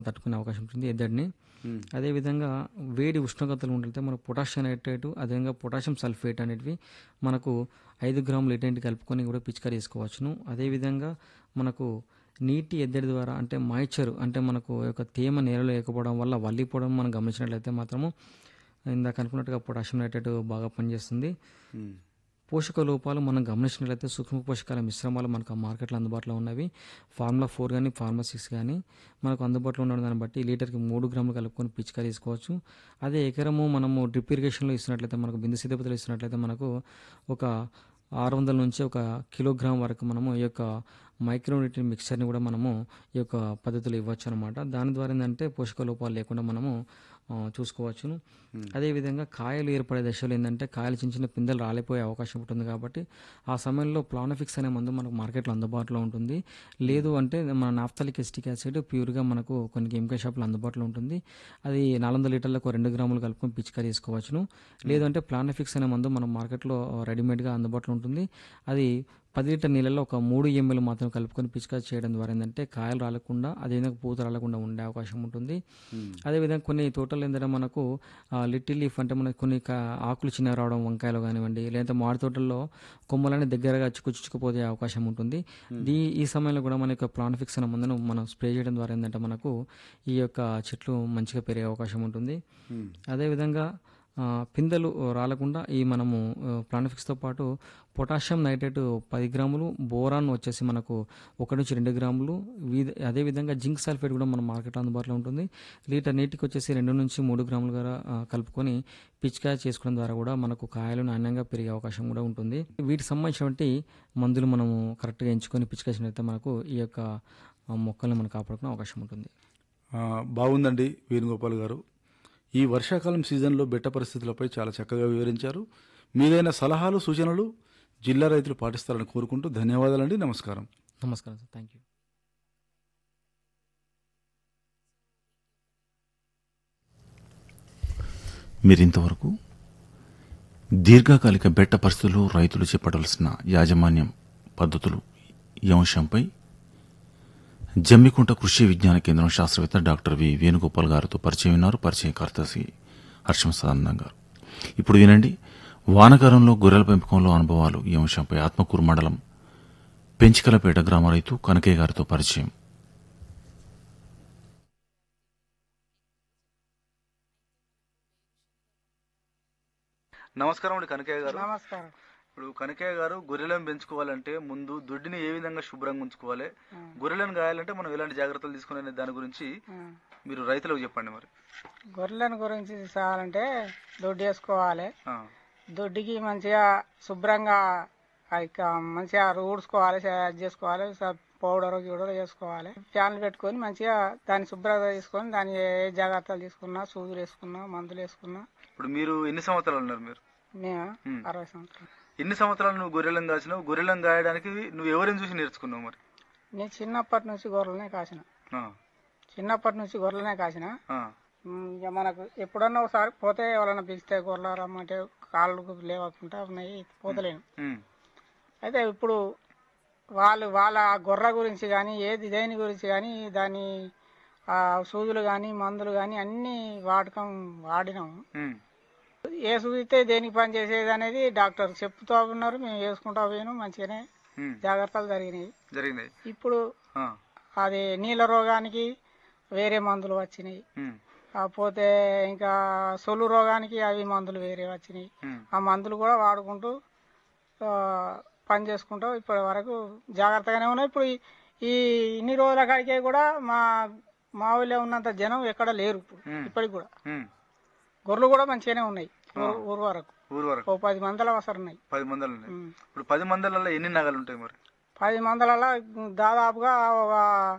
తట్టుకునే అవకాశం ఉంటుంది ఎద్దడిని అదేవిధంగా వేడి ఉష్ణోగ్రతలు ఉంటే మనకు పొటాషియం నైట్రేట్ అదేవిధంగా పొటాషియం సల్ఫేట్ అనేటివి మనకు ఐదు గ్రాములు ఎటువంటి కలుపుకొని కూడా పిచికారీ చేసుకోవచ్చును అదేవిధంగా మనకు నీటి ఎద్దడి ద్వారా అంటే మాయిచర్ అంటే మనకు యొక్క తేమ నేలలో లేకపోవడం వల్ల వల్లిపోవడం మనం గమనించినట్లయితే మాత్రము ఇందాక అనుకున్నట్టుగా పొటాషియం నైట్రేట్ బాగా పనిచేస్తుంది పోషక లోపాలు మనం గమనించినట్లయితే సూక్ష్మ పోషకాల మిశ్రమాలు మనకు ఆ మార్కెట్లో అందుబాటులో ఉన్నవి ఫార్ములా ఫోర్ కానీ ఫార్ములా సిక్స్ కానీ మనకు అందుబాటులో ఉన్న దాన్ని బట్టి లీటర్కి మూడు గ్రాములు కలుపుకొని పిచికారీ తీసుకోవచ్చు అదే ఎకరము మనము డ్రిప్ ఇరిగేషన్లో ఇస్తున్నట్లయితే మనకు బిందు సిద్ధపతిలో ఇస్తున్నట్లయితే మనకు ఒక ఆరు వందల నుంచి ఒక కిలోగ్రామ్ వరకు మనము ఈ యొక్క మైక్రోన్యూట్రియన్ మిక్చర్ని కూడా మనము ఈ యొక్క పద్ధతిలో ఇవ్వచ్చు అనమాట దాని ద్వారా ఏంటంటే పోషక లోపాలు లేకుండా మనము ఆ, చూసుకోవచ్చును అదేవిధంగా కాయలు ఏర్పడే దశలో ఏంటంటే కాయలు చిన్న చిన్న పిందెలు రాలిపోయే అవకాశం ఉంటుంది కాబట్టి ఆ సమయంలో ప్లానఫిక్స్ అనే మందు మనకు మార్కెట్లో అందుబాటులో ఉంటుంది లేదు అంటే మన నాఫ్తాలిక్ ఎస్టిక్ యాసిడ్ ప్యూర్గా మనకు కొన్ని కెమికల్ షాపులు అందుబాటులో ఉంటుంది అది నాలుగు వందల లీటర్లకు రెండు గ్రాములు కలుపుకొని పిచికారీ చేసుకోవచ్చును లేదంటే ప్లానఫిక్స్ అనే మందు మన మార్కెట్లో రెడీమేడ్గా అందుబాటులో ఉంటుంది అది పది లీటర్ నీళ్ళలో ఒక మూడు ఎంఎల్ మాత్రం కలుపుకొని పిచికారీ చేయడం ద్వారా ఏంటంటే కాయలు రాలకుండా అదేవిధంగా పూత రాలకుండా ఉండే అవకాశం ఉంటుంది అదేవిధంగా కొన్ని తోటలు ఏంటంటే మనకు లిటిల్ లీఫ్ అంటే మనకు కొన్ని కా- ఆకులు చిన్న రావడం వంకాయలు కానివ్వండి లేదా మామిడి తోటల్లో కొమ్మలని దగ్గరగా చిక్కుచిక్కుపోయే అవకాశం ఉంటుంది దీ ఈ సమయంలో కూడా మన యొక్క ప్లాన్ఫిక్స్ అనే మందును మనం స్ప్రే చేయడం ద్వారా ఏంటంటే మనకు ఈ యొక్క చెట్లు మంచిగా పెరిగే అవకాశం ఉంటుంది అదేవిధంగా ఆ, పిందెలు రాలకుండా ఈ మనము ప్లానిఫిక్స్తో పాటు పొటాషియం నైట్రేట్ పది గ్రాములు బోరాన్ వచ్చేసి మనకు ఒకటి నుంచి రెండు గ్రాములు వీధ- అదేవిధంగా జింక్ సల్ఫేట్ కూడా మన మార్కెట్లో అందుబాటులో ఉంటుంది లీటర్ నీటికి వచ్చేసి రెండు నుంచి మూడు గ్రాములు గారా, ఆ, కలుపుకొని పిచికాయ చేసుకోవడం ద్వారా కూడా మనకు కాయలు నాణ్యంగా పెరిగే అవకాశం కూడా ఉంటుంది వీటికి సంబంధించినటువంటి మందులు మనము కరెక్ట్గా ఎంచుకొని పిచికేసినట్లయితే మనకు ఈ యొక్క ఆ, మొక్కల్ని మనం కాపాడుకునే అవకాశం ఉంటుంది ఆ, బాగుందండి వేణుగోపాల్ గారు ఈ వర్షాకాలం సీజన్లో బెట్ట పరిస్థితులపై చాలా చక్కగా వివరించారు మీదైన సలహాలు సూచనలు జిల్లా రైతులు పాటిస్తారని కోరుకుంటూ ధన్యవాదాలండి నమస్కారం నమస్కారం సార్ థ్యాంక్ యూ మీరింతవరకు దీర్ఘకాలిక బెట్ట పరిస్థితుల్లో రైతులు చేపట్టవలసిన యాజమాన్యం పద్ధతులు ఈ అంశంపై జమ్మికుంట కృషి విజ్ఞాన కేంద్రం శాస్త్రవేత్త డాక్టర్ వి వేణుగోపాల్ గారితో పరిచయం విన్నారు పరిచయకర్త శ్రీ హర్షం సదానందం గారు ఇప్పుడు వినండి వానకాలంలో గొర్రెల పెంపకంలో అనుభవాలు ఈ అంశంపై ఆత్మకూరు మండలం పెంచికలపేట గ్రామ రైతు కనకయ్య గారితో పరిచయం నమస్కారం అండి కనకయ్య గారు నమస్కారం ఇప్పుడు కనకయ్య గారు గొర్రెలను పెంచుకోవాలంటే ముందు దొడ్డిని ఏ విధంగా శుభ్రంగా ఉంచుకోవాలి గొర్రెలను గాయాలంటే మనం ఎలాంటి జాగ్రత్తలు తీసుకునే దాని గురించి ఉం. మీరు రైతులకు చెప్పండి మరి గొర్రెలను గురించి తీసుకోవాలంటే దొడ్డు వేసుకోవాలి ఆ, దొడ్డికి మంచిగా శుభ్రంగా ఆ ఇక మంచిగా ఊడ్చుకోవాలి అది చేసుకోవాలి స- పౌడర్ గిడర్ వేసుకోవాలి ఫ్యాన్లు పెట్టుకొని మంచిగా దాన్ని శుభ్రత తీసుకొని దాని ఏ జాగ్రత్తలు తీసుకున్నా సూదులు వేసుకున్నా మందులు వేసుకున్నా ఇప్పుడు మీరు ఎన్ని సంవత్సరాలు ఉన్నారు మీరు మేము ఉం. అరవై సంవత్సరాలు ఎన్ని సంవత్సరాలు నువ్వు గొర్రెలను కాసినావు గొర్రెలను గాయడానికి నువ్వు ఎవరిని చూసి నేర్చుకున్నావు మరి నేను చిన్నప్పటి నుంచి గొర్రెలనే కాసిన ఆ, చిన్నప్పటి నుంచి గొర్రెలనే కాసిన ఆ, ఉమ్, ఇక మనకు ఎప్పుడన్నా ఒకసారి పోతే ఎవరైనా పిలిస్తే గొర్రెలు రమ్మంటే కాళ్ళు లేవకుండా ఉన్నాయి పోతలేను ఉమ్, అయితే ఇప్పుడు వాళ్ళు వాళ్ళ ఆ గొర్రె గురించి కానీ ఏది దేని గురించి కానీ దాని ఆ సూదులు కానీ మందులు కానీ అన్ని వాడకం వాడినాం ఉమ్, ఏ సూదితే దేనికి పని చేసేది అనేది డాక్టర్ చెప్తూ ఉన్నారు మేము వేసుకుంటా పోయినాం మంచిగానే ఉమ్, జాగ్రత్తలు జరిగినాయి జరిగింది ఇప్పుడు ఆ, అది నీళ్ళ రోగానికి వేరే మందులు వచ్చినాయి ఉమ్, కాకపోతే ఇంకా సొల్లు రోగానికి అవి మందులు వేరే వచ్చినాయి ఉమ్, ఆ మందులు కూడా వాడుకుంటూ ఆ, పని చేసుకుంటూ ఇప్పటి వరకు జాగ్రత్తగానే ఉన్నాయి ఇప్పుడు ఈ- ఈ ఇన్ని రోజుల కాడికే కూడా మా మా ఊళ్ళో ఉన్నంత జనం ఎక్కడ లేరు ఇప్పుడు ఉమ్. ఇప్పటికి కూడా ఉమ్. గొర్రెలు కూడా మంచిగానే ఉన్నాయి ఊరు ఊరు వరకు ఊరు వరకు ఓ పది మందల అవసరం ఉన్నాయి పది మందలు ఉన్నాయి ఉమ్. ఇప్పుడు పది మందలలో ఎన్ని నగలు ఉంటాయి మరి పది మందలలో దాదాపుగా ఒక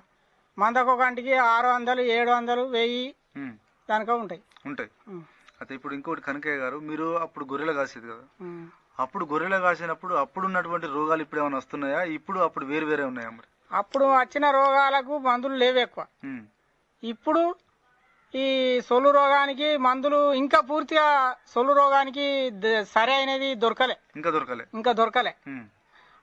మందకు ఒక గంటకి ఆరు వందలు ఏడు వందలు వెయ్యి ఉమ్, దానికో ఉంటాయి ఉంటాయి ఉమ్. అయితే ఇప్పుడు ఇంకోటి కనకయ్య గారు మీరు అప్పుడు గొర్రెలు కాసేది కదా ఉమ్. అప్పుడు గొర్రెలు కాసినప్పుడు అప్పుడు ఉన్నటువంటి రోగాలు ఇప్పుడు ఏమైనా వస్తున్నాయా ఇప్పుడు అప్పుడు వేరు వేరే ఉన్నాయా మరి అప్పుడు వచ్చిన రోగాలకు మందులు లేవు ఎక్కువ ఉమ్, ఇప్పుడు ఈ సొల్లు రోగానికి మందులు ఇంకా పూర్తిగా సొల్లు రోగానికి ద- సరైనది దొరకలే ఇంకా దొరకలే ఇంకా దొరకలే ఉమ్,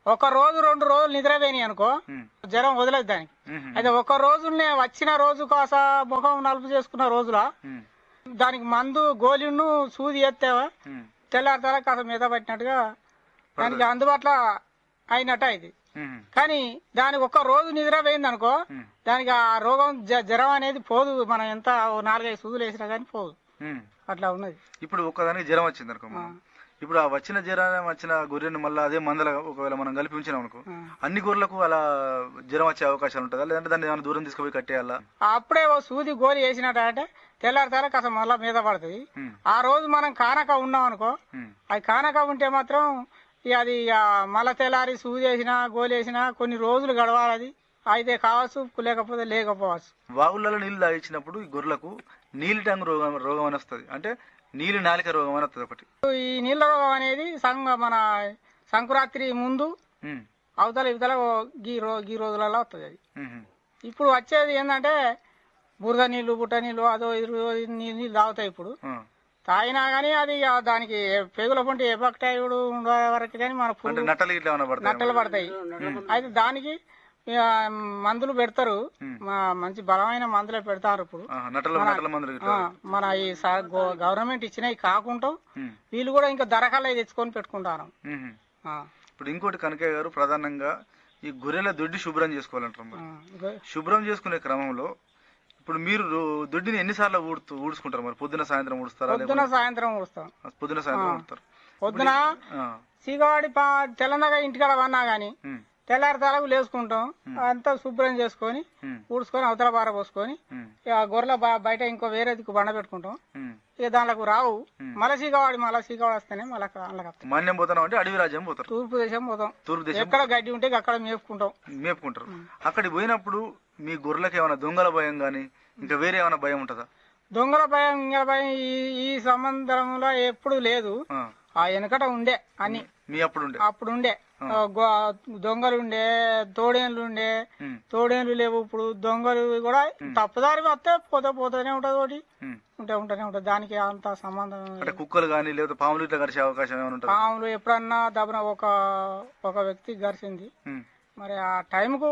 ఒక రోజు రెండు రోజులు నిద్రపోయినాయి అనుకో ఉమ్, జ్వరం వదలదు దానికి ఉమ్, అయితే ఒక రోజునే వచ్చిన రోజు కాస ముఖం నలుపు చేసుకున్న రోజుల ఉమ్, దానికి మందు గోలిను సూది ఎత్తేవా ఉమ్, తెల్లారితేలా కాస్త మీద పట్టినట్టుగా దానికి అందుబాటులో అయినట్టు అయింది ఉమ్, కానీ దానికి ఒక్క రోజు నిద్ర పోయింది అనుకో ఉమ్. దానికి ఆ రోగం జ- జ్వరం అనేది పోదు మనం ఎంత ఓ నాలుగైదు సూదులు వేసినా కానీ పోదు ఉమ్. అట్లా ఉన్నది ఇప్పుడు ఒక్కదానికి జ్వరం వచ్చింది అనుకో మనం. ఇప్పుడు ఆ వచ్చిన జ్వరం వచ్చిన గొర్రెని మళ్ళీ అదే మందల ఒకవేళ మనం కలిపి ఉంచినాం అనుకో ఆ. అన్ని గొర్రెలకు అలా జ్వరం వచ్చే అవకాశాలు ఉంటుందా లేదంటే దాన్ని ఏమైనా దూరం తీసుకుపోయి కట్టేయాలా అప్పుడే ఓ సూది గోలి వేసినట్టు అంటే తెల్లారితేలా కాస్త మళ్ళా మీద పడుతుంది ఉమ్, ఆ రోజు మనం కానక ఉన్నాం అనుకో ఉమ్, అది కానక ఉంటే మాత్రం ఇక అది ఇక మళ్ళా తెల్లారి సూది వేసినా గోలి వేసినా కొన్ని రోజులు గడవాలి అది అయితే కావచ్చు లేకపోతే లేకపోవచ్చు వాగులలో నీళ్లు తాగించినప్పుడు ఈ గొర్రెలకు నీలి టంగు రోగం రోగం అని వస్తుంది అంటే నీలి నాలిక రోగం అని వస్తుంది ఒకటి ఈ నీళ్ళ రోగం అనేది సంగ మన సంక్రాంతి ముందు ఉమ్, అవతల ఇవతల ఓ గీ రో గీ రోజులలో వస్తుంది అది ఉమ్, ఇప్పుడు వచ్చేది ఏంటంటే బురద నీళ్లు బుట్ట నీళ్లు అదో ఇరు నీళ్ళు నీళ్ళు తాగుతాయి ఇప్పుడు ఉమ్. తాగినా గానీ అది ఇక దానికి పేగుల పొంటి ఎబక్టాయిడ్ ఉండే వరకు కానీ మన అంటే పురుగు నట్టలు ఇట్లా ఏమైనా పడతాయి నట్టలు పడతాయి అయితే దానికి ఇక మందులు పెడతారు మా మంచి బలమైన మందులే పెడతారు ఇప్పుడు నట్టల నట్టల మందులు ఆ, ఇట్లా మన ఈ సా- గో- గవర్నమెంట్ ఇచ్చినవి కాకుండా ఉమ్, వీళ్ళు కూడా ఇంకా దరఖాలు తెచ్చుకొని పెట్టుకుంటారు ఉమ్. ఆ, ఇప్పుడు ఇంకోటి కనకయ్య గారు ప్రధానంగా ఈ గొర్రెల దొడ్డి శుభ్రం చేసుకోవాలంటారు ఆ, మరి. ఇగో శుభ్రం చేసుకునే క్రమంలో ఇప్పుడు మీరు రో- దొడ్డిని ఎన్నిసార్లు ఊడుతూ ఊడ్చుకుంటారు మరి పొద్దున సాయంత్రం ఊడుస్తారా పొద్దున సాయంత్రం ఊడుస్తాం లేకపోతే పొద్దున సాయంత్రం ఊడుతారు పొద్దున ఆ, సీగవాడి పా తెల్లనగా ఇంటికాడ వన్నా గానీ ఉమ్, తెల్లారి తలకు లేసుకుంటాం అంతా శుభ్రం చేసుకొని ఉమ్, ఊడ్చుకొని అవతల బార పోసుకొని ఉమ్, ఇక గొర్రెల బ- బయట ఇంకో వేరే దిక్కు బండ పెట్టుకుంటాం ఉమ్. ఇక దాంట్లోకి రావు మళ్ళీ సీగవాడి మళ్ళీ సీగవాడి వస్తేనే మళ్ళీ అందులోకి వస్తాం మాన్యం పోతాం అంటే అడవి రాజ్యం పోతారు తూర్పు దేశం పోతాం తూర్పు దేశం ఎక్కడ గడ్డి ఉంటే అక్కడ మేపుకుంటాం మేపుకుంటారు అక్కడికి పోయినప్పుడు మీ గొర్రెలకు ఏమైనా దొంగల భయం గానీ ఇంకా వేరే ఏమైనా భయం ఉంటుందా దొంగల భయం ఇంగల భయం ఈ ఈ సంబంధంలో ఎప్పుడు లేదు ఆ, ఆ వెనకట ఉండే అన్ని మీ అప్పుడు ఉండే అప్పుడు ఉండే ఆ, గో- దొంగలు ఉండే తోడేన్లు ఉండే ఉమ్, తోడేన్లు లేవు ఇప్పుడు దొంగలు కూడా తప్పుదారి వస్తే పోతే పోతూనే ఉంటది ఒకటి ఉమ్. ఉంటే ఉంటూనే ఉంటది దానికి అంత సంబంధం అంటే కుక్కలు గానీ లేకపోతే పాములు ఇట్లా గడిచే అవకాశం ఏమైనా ఉంటుందా పాములు ఎప్పుడన్నా దబన ఒక ఒక వ్యక్తి గరిచింది ఉమ్, మరి ఆ టైంకు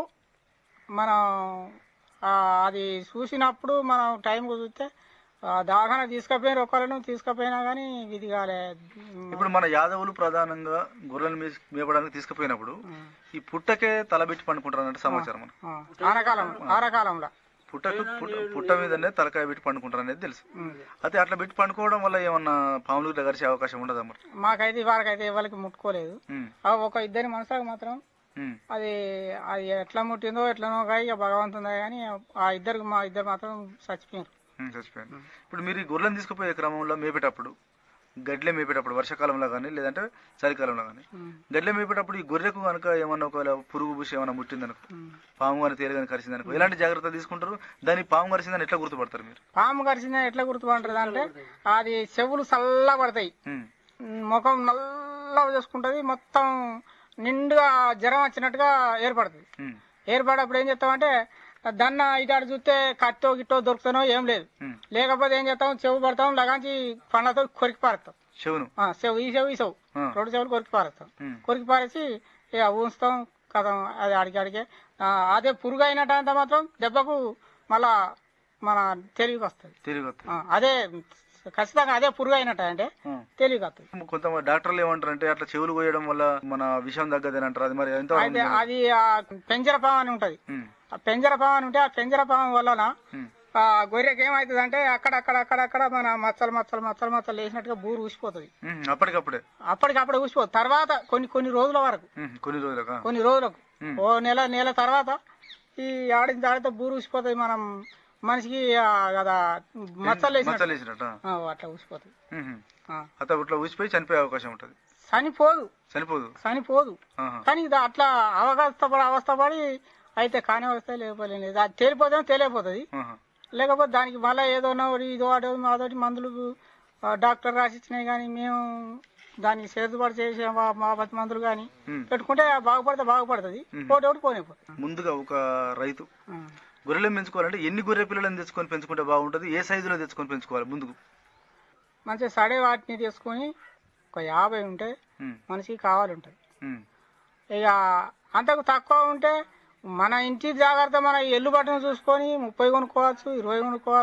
మనం ఆ, అది చూసినప్పుడు మనం టైంకు చూస్తే ఆ, దవాఖాన తీసుకుపోయిన ఒకళ్ళను తీసుకుపోయినా కానీ ఇది కాలే ఇప్పుడు మన యాదవులు ప్రధానంగా గొర్రెలు మేస్- మేపడానికి తీసుకుపోయినప్పుడు ఈ పుట్టకే తలబెట్టి పండుకుంటారు అన్నట్టు సమాచారం మనకు ఆ, ఆనకాలం ఆనకాలంలో పుట్టకు పుట్ట- పుట్ట మీదనే తలకాయ పెట్టి పండుకుంటారు అనేది తెలుసు ఉం. అయితే అట్లా పెట్టి పండుకోవడం వల్ల ఏమన్నా పాములు ఇట్లా గడిచే అవకాశం ఉండదా మరి మాకైతే ఇవాళకైతే ఎవరికి ముట్టుకోలేదు ఉం, ఆ ఒక ఇద్దరి మనసులకు మాత్రం ఉం, అది అది ఎట్లా ముట్టిందో ఎట్లనో కానీ ఇక భగవంతుందా కానీ ఆ ఇద్దరికి మా ఇద్దరు మాత్రం చచ్చిపోయారు ఉం, చచ్చిపోయాను ఇప్పుడు మీరు ఈ గొర్రెలను తీసుకుపోయే క్రమంలో మేపేటప్పుడు గడ్లే మేపేటప్పుడు వర్షాకాలంలో కానీ లేదంటే చలికాలంలో కానీ గడ్లే మేపేటప్పుడు ఈ గొర్రెకు కనుక ఏమన్నా ఒకవేళ పురుగు బుషి ఏమన్నా ముట్టిందనుకో పాము కానీ తేలి కానీ కరిచిందనుకో ఎలాంటి జాగ్రత్త తీసుకుంటారు దాన్ని పాము కరిచిందని ఎట్లా గుర్తుపడతారు మీరు పాము కరిచిందని ఎట్లా గుర్తుపంటారు అంటే అది చెవులు చల్లగా పడతాయి ఉం, ముఖం నల్లగా చేసుకుంటది మొత్తం నిండుగా జ్వరం వచ్చినట్టుగా ఏర్పడుతుంది ఉం, ఏర్పడప్పుడు ఏం చేస్తామంటే దన్న ఇటాడు చూస్తే కట్టో గిట్టో దొరుకుతానో ఏం లేదు ఉం. లేకపోతే ఏం చేస్తాం చెవు పడతాం లగాంచి పండ్లతో కొరికి పారేస్తాం చెవును ఆ, చెవు ఈ చెవు ఈ చెవు ఆ. రెండు చెవులు కొరికి పారేస్తాం ఉం, కొరికి పారేసి ఇక ఉంచుతాం కథం అది అడిగి అడిగే ఆ, అదే పురుగు అయినట్టంత మాత్రం దెబ్బకు మళ్ళా మన తెలివికి వస్తుంది తిరిగి వస్తుంది ఆ, అదే ఖచ్చితంగా అదే పురుగు అయినట్టు అంటే ఉం. తెలివికి వస్తుంది కొంతమంది డాక్టర్లు ఏమంటారు అంటే అట్లా చెవులు కోయడం వల్ల మన విషయం తగ్గదని అంటారు అది మరి ఎంత అయితే అది ఆ పెంజరపాము అని ఉంటది ఉం, ఆ పెంజరపాము అని ఉంటే ఆ పెంజరపాము వలన ఉం, ఆ గొర్రెకి ఏమవుతుంది అంటే అక్కడక్కడ అక్కడక్కడ మన మచ్చలు మచ్చలు మచ్చలు మచ్చలు వేసినట్టుగా బూరు ఊసిపోతుంది ఉం, అప్పటికప్పుడే అప్పటికప్పుడే ఊసిపోతుంది తర్వాత కొన్ని కొన్ని రోజుల వరకు ఉం, కొన్ని రోజులుగా కొన్ని రోజులకు ఉం. ఓ నెల నెల తర్వాత ఈ ఆడిన తర్వాత బూరు ఊసిపోతుంది మనం మనిషికి ఆ, కదా మచ్చలు వేసినట్టు మచ్చలు వేసినట్ట ఆ, అట్లా ఊసిపోతుంది ఆ. అత ఇట్లా ఊసిపోయి చనిపోయే అవకాశం ఉంటది చనిపోదు చనిపోదు చనిపోదు ఆహా. కానీ ఇది అట్లా అవస్థపడి అవస్థపడి అయితే కానే వస్తాయి లేకపోతే లేదు అది తేలిపోతే తేలిపోతుంది ఆహా. లేకపోతే దానికి మళ్ళీ ఏదో ఒకటి ఇదో అదో అదొకటి మందులు ఆ, డాక్టర్ రాసిచ్చినాయి కానీ మేము దానికి చేతుబడి చేసే మా- మా పతి మందులు కానీ ఉం. పెట్టుకుంటే బాగుపడితే బాగుపడుతుంది పోటీ ఒకటి పోనిపోతుంది ముందుగా ఒక రైతు గొర్రెలను పెంచుకోవాలంటే ఎన్ని గొర్రె పిల్లలను తెచ్చుకొని పెంచుకుంటే బాగుంటది ఏ సైజులో తెచ్చుకొని పెంచుకోవాలి ముందుకు మంచిగా సడే వాటిని తీసుకొని ఒక యాభై ఉంటే ఉం, మనిషికి కావాలి ఉంటుంది ఉం, ఇక అంతకు తక్కువ ఉంటే మన ఇంటి జాగ్రత్త మన ఎల్లు బట్టను చూసుకొని ముప్పై కొనుక్కోవచ్చు ఇరవై కొనుక్కోవచ్చు